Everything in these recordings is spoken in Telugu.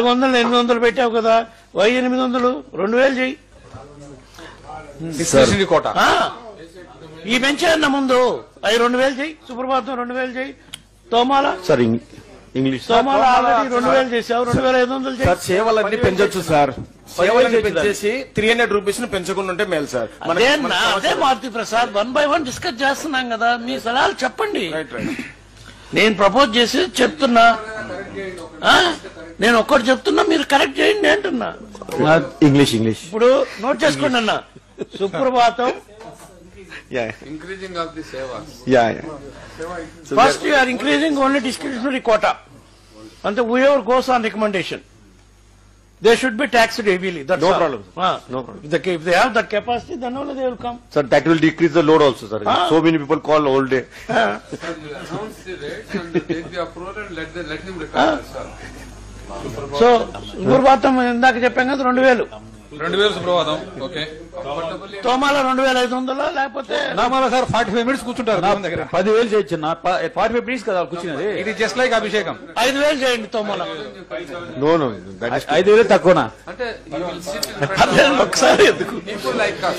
నాలుగు వందలు ఎనిమిది వందలు పెట్టావు కదా వై ఎనిమిది వందలు రెండు వేలు చెయ్యి డిస్క్రిప్షనరీ కోట ఆ, ఈ పెంచాయన్న ముందు అవి రెండు వేలు చెయ్యి సుప్రభాతం రెండు వేలు చెయ్యి తోమాల సార్ ఇంగ్- ఇంగ్లీష్ తోమాల ఆల్రెడీ రెండు వేలు చేసావు రెండు వేల ఐదు వందలు సార్ చెయ్యి సేవలన్నీ పెంచొచ్చు సార్ సేవలన్నీ పెంచేసి త్రీ హండ్రెడ్ రూపీస్ ని పెంచకుండా ఉంటే మేలు సార్ అదే అన్నా, అదే Maruthi Prasad one by one discuss చేస్తున్నాం కదా మీ సలహాలు చెప్పండి రైట్ రైట్ నేను ప్రపోజ్ చేసి చెప్తున్నా ఆ? నేను ఒక్కటి చెప్తున్నా మీరు కరెక్ట్ చేయండి అంటున్నా ఇంగ్లీష్ ఇంగ్లీష్ ఇప్పుడు నోట్ చేసుకోండి అన్న Suprabhatam yeah increasing of the sevas. Yeah yeah first you are increasing only discretionary quota అంటే whoever goes on recommendation they should be taxed heavily No problem, sir. No problem. If they have that capacity then only they will come sir that will decrease the load also sir Ah. So many people call all day Sir, you announce the rates and take the approval and let the, let him recover, sir. So Suprabhatam ఇందాక చెప్పాం కదా రెండు వేలు రెండు వేలు సుప్రభాతం ఓకే Comfortably, తోమాల రెండు వేల ఐదు వందలా లేకపోతే నామాల సార్ ఫార్టీ ఫైవ్ మినిట్స్ కూర్చుంటారు దేవుని దగ్గర పదివేలు చేయొచ్చు నా ఫార్టీ ఫైవ్ మినిట్స్ కదా కూర్చున్నది ఇది జస్ట్ లైక్ అభిషేకం ఐదు వేలు చేయండి తోమాల నో నో దట్ ఇస్ ఐదు వేలు తక్కువనా అంటే you will sit in front అదే of ఒకసారి ఎందుకు people like us.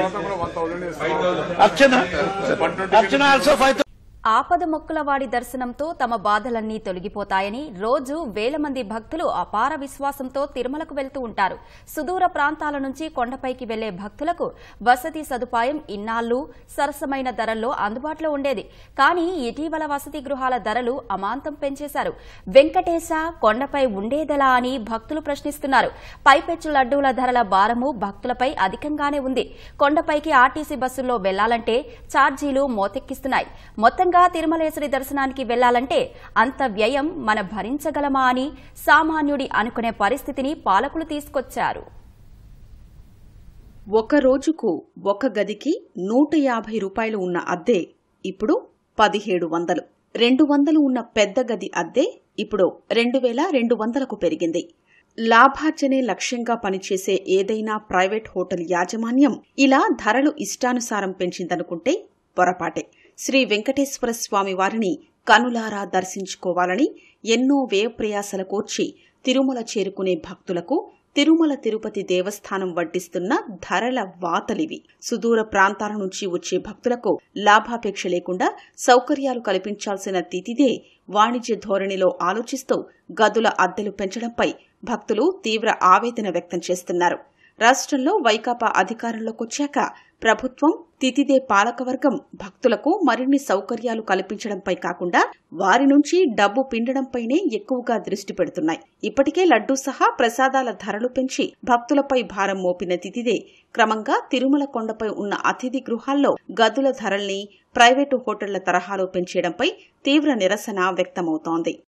Archana Archana also five ఆపద మొక్కులవాడి దర్శనంతో తమ బాధలన్నీ తొలగిపోతాయని రోజు వేల మంది భక్తులు అపార విశ్వాసంతో తిరుమలకు వెళ్తూ ఉంటారు సుదూర ప్రాంతాల నుంచి కొండపైకి వెళ్లే భక్తులకు వసతి సదుపాయం ఇన్నాళ్లు సరసమైన ధరల్లో అందుబాటులో ఉండేది కానీ ఇటీవల వసతి గృహాల ధరలు అమాంతం పెంచేశారు వెంకటేశ కొండపై ఉండేదెలా అని భక్తులు ప్రశ్నిస్తున్నారు పైపెచ్చు లడ్డూల ధరల భారము భక్తులపై అధికంగానే ఉంది కొండపైకి ఆర్టీసీ బస్సుల్లో వెళ్లాలంటే ఛార్జీలు మోతెక్కిస్తున్నాయి మొత్తంగా తిరుమలేశ్వరి దర్శనానికి వెళ్లాలంటే అంత వ్యయం మన భరించగలమా అని సామాన్యుడి అనుకునే పరిస్థితిని పాలకులు తీసుకొచ్చారు ఒక రోజుకు ఒక గదికి నూట యాభై రూపాయలు ఉన్న అద్దె ఇప్పుడు పదిహేడు వందలు రెండు వందలు ఉన్న పెద్ద గది అద్దె ఇప్పుడు రెండు వేల రెండు వందలకు పెరిగింది లాభార్జనే లక్ష్యంగా పనిచేసే ఏదైనా ప్రైవేట్ హోటల్ యాజమాన్యం ఇలా ధరలు ఇష్టానుసారం పెంచిందనుకుంటే పొరపాటే శ్రీ వెంకటేశ్వర స్వామి వారిని కనులారా దర్శించుకోవాలని ఎన్నో వ్యయప్రయాసల కోర్చి తిరుమల చేరుకునే భక్తులకు తిరుమల తిరుపతి దేవస్థానం వడ్డిస్తున్న ధరల వాతలివి సుదూర ప్రాంతాల నుంచి వచ్చే భక్తులకు లాభాపేక్ష లేకుండా సౌకర్యాలు కల్పించాల్సిన తిథిదే వాణిజ్య ధోరణిలో ఆలోచిస్తూ గదుల అద్దెలు పెంచడంపై భక్తులు తీవ్ర ఆవేదన వ్యక్తం చేస్తున్నారు రాష్ట్రంలో వైకాపా అధికారంలోకొచ్చాక ప్రభుత్వం తితిదే పాలకవర్గం భక్తులకు మరిన్ని సౌకర్యాలు కల్పించడంపై కాకుండా వారి నుంచి డబ్బు పిండడంపైనే ఎక్కువగా దృష్టి పెడుతున్నాయి ఇప్పటికే లడ్డూ సహా ప్రసాదాల ధరలు పెంచి భక్తులపై భారం మోపిన తితిదే క్రమంగా తిరుమల కొండపై ఉన్న అతిథి గృహాల్లో గదుల ధరల్ని ప్రైవేటు హోటళ్ల తరహాలో పెంచేయడంపై తీవ్ర నిరసన వ్యక్తమవుతోంది